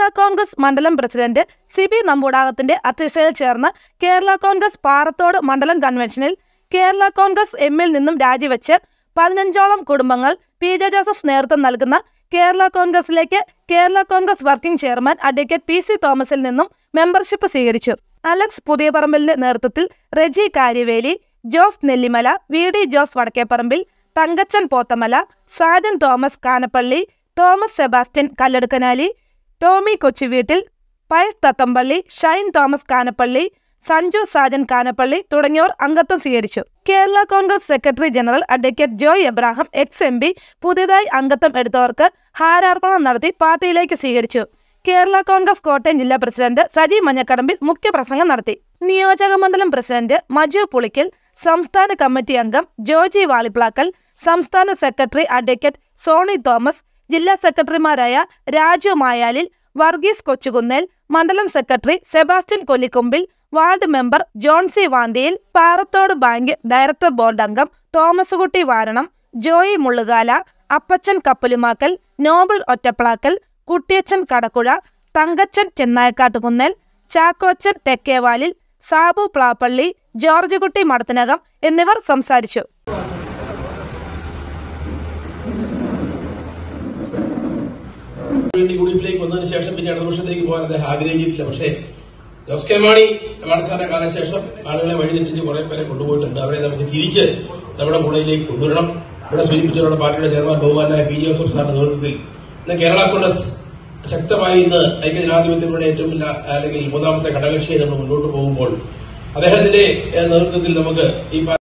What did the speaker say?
കോൺഗ്രസ് മണ്ഡലം president C B നമ്പൂടാകത്തിന്റെ അധ്യക്ഷതയിൽ ചേർന്ന കേരള കോൺഗ്രസ് പാറത്തോട് മണ്ഡലം കൺവെൻഷനിൽ കേരള കോൺഗ്രസ് എമ്മിൽ നിന്നും രാജിവെച്ച് പതിനഞ്ചോളം കുടുംബങ്ങൾ പി ജെ ജോസഫ് നേതൃത്വം നൽകുന്ന കേരള കോൺഗ്രസിലേക്ക് Kerala Congress working chairman advocate P C തോമസിൽ നിന്നും മെമ്പർഷിപ്പ് സ്വീകരിച്ചു അലക്സ് പുതിയപറമ്പലിന്റെ നേതൃത്വത്തിൽ Reji Kariyaveli Jose Nellimala V D Jose Vadakkeparambil Thankachan Pothamala Sajan Thomas Kanappally Thomas Sebastian Kalledukkanali Tomy Kochuveettil Pius Thathampally Shine Thomas Kanappally Sanju Sajan Kanappally തുടങ്ങിയവർ അംഗത്വം സ്വീകരിച്ചു Kerala Congress secretary general advocate Joy Abraham ex M P പുതിയതായി അംഗത്വം എടുത്തവർക്ക് ഹാരാർപ്പണം നടത്തി പാർട്ടിയിലേക്ക് സ്വീകരിച്ചു കേരള കോൺഗ്രസ് കോട്ടയം ജില്ലാ പ്രസിഡന്റ് സജി മഞ്ഞക്കടമ്പിൽ മുഖ്യപ്രസംഗം നടത്തി നിയോജക മണ്ഡലം പ്രസിഡന്റ് മജു പുളിക്കൽ സംസ്ഥാന കമ്മിറ്റി അംഗം ജോജി വാളിപ്ലാക്കൽ സംസ്ഥാന സെക്രട്ടറി അഡ്വക്കേറ്റ് സോണി തോമസ് ജില്ലാ സെക്രട്ടറിമാരായ രാജു മായാലിൽ വർഗീസ് കൊച്ചുകുന്നേൽ മണ്ഡലം secretary Sebastian Kollikombil ward member Johnsy Vanthiyil Parathodu bank director board അംഗം Thomas Kutty Varanam Joy Mullukala Appachan Kappalumakkal Noble Ottaplakkal Kuttiyachan Kadakkuzha Thankachan Chennayakkattukunnel Chackochan Thekkevalil Sabu Plappally George Kutty Madathinakam എന്നിവർ സംസാരിച്ചു വേണ്ടി ഗ്രൂപ്പിലേക്ക് വന്നതിന് ശേഷം പിന്നെ ഇടതുപക്ഷത്തേക്ക് പോകാൻ അദ്ദേഹം ആഗ്രഹിച്ചിട്ടില്ല പക്ഷേ ജോസ് കെ മാണി മാണിസാറിന്റെ കാലശേഷം ആളുകളെ വഴിതെറ്റിച്ച് കുറെ പേരെ കൊണ്ടുപോയിട്ടുണ്ട് അവരെ നമുക്ക് തിരിച്ച് നമ്മുടെ കൂടെയിലേക്ക് കൊണ്ടുവരണം ഇവിടെ സൂചിപ്പിച്ച നമ്മുടെ പാർട്ടിയുടെ ചെയർമാൻ ബഹുമാനായ പി ജോസഫ് സാറിന്റെ നേതൃത്വത്തിൽ ഇന്ന് കേരള കോൺഗ്രസ് ശക്തമായി ഇന്ന് ഐക്യജനാധിപത്യങ്ങളുടെ ഏറ്റവും വലിയ അല്ലെങ്കിൽ മൂന്നാമത്തെ ഘടകകക്ഷിയെ നമ്മൾ മുന്നോട്ട് പോകുമ്പോൾ അദ്ദേഹത്തിന്റെ ഏഹ്, നേതൃത്വത്തിൽ നമുക്ക് ഈ പാർട്ടി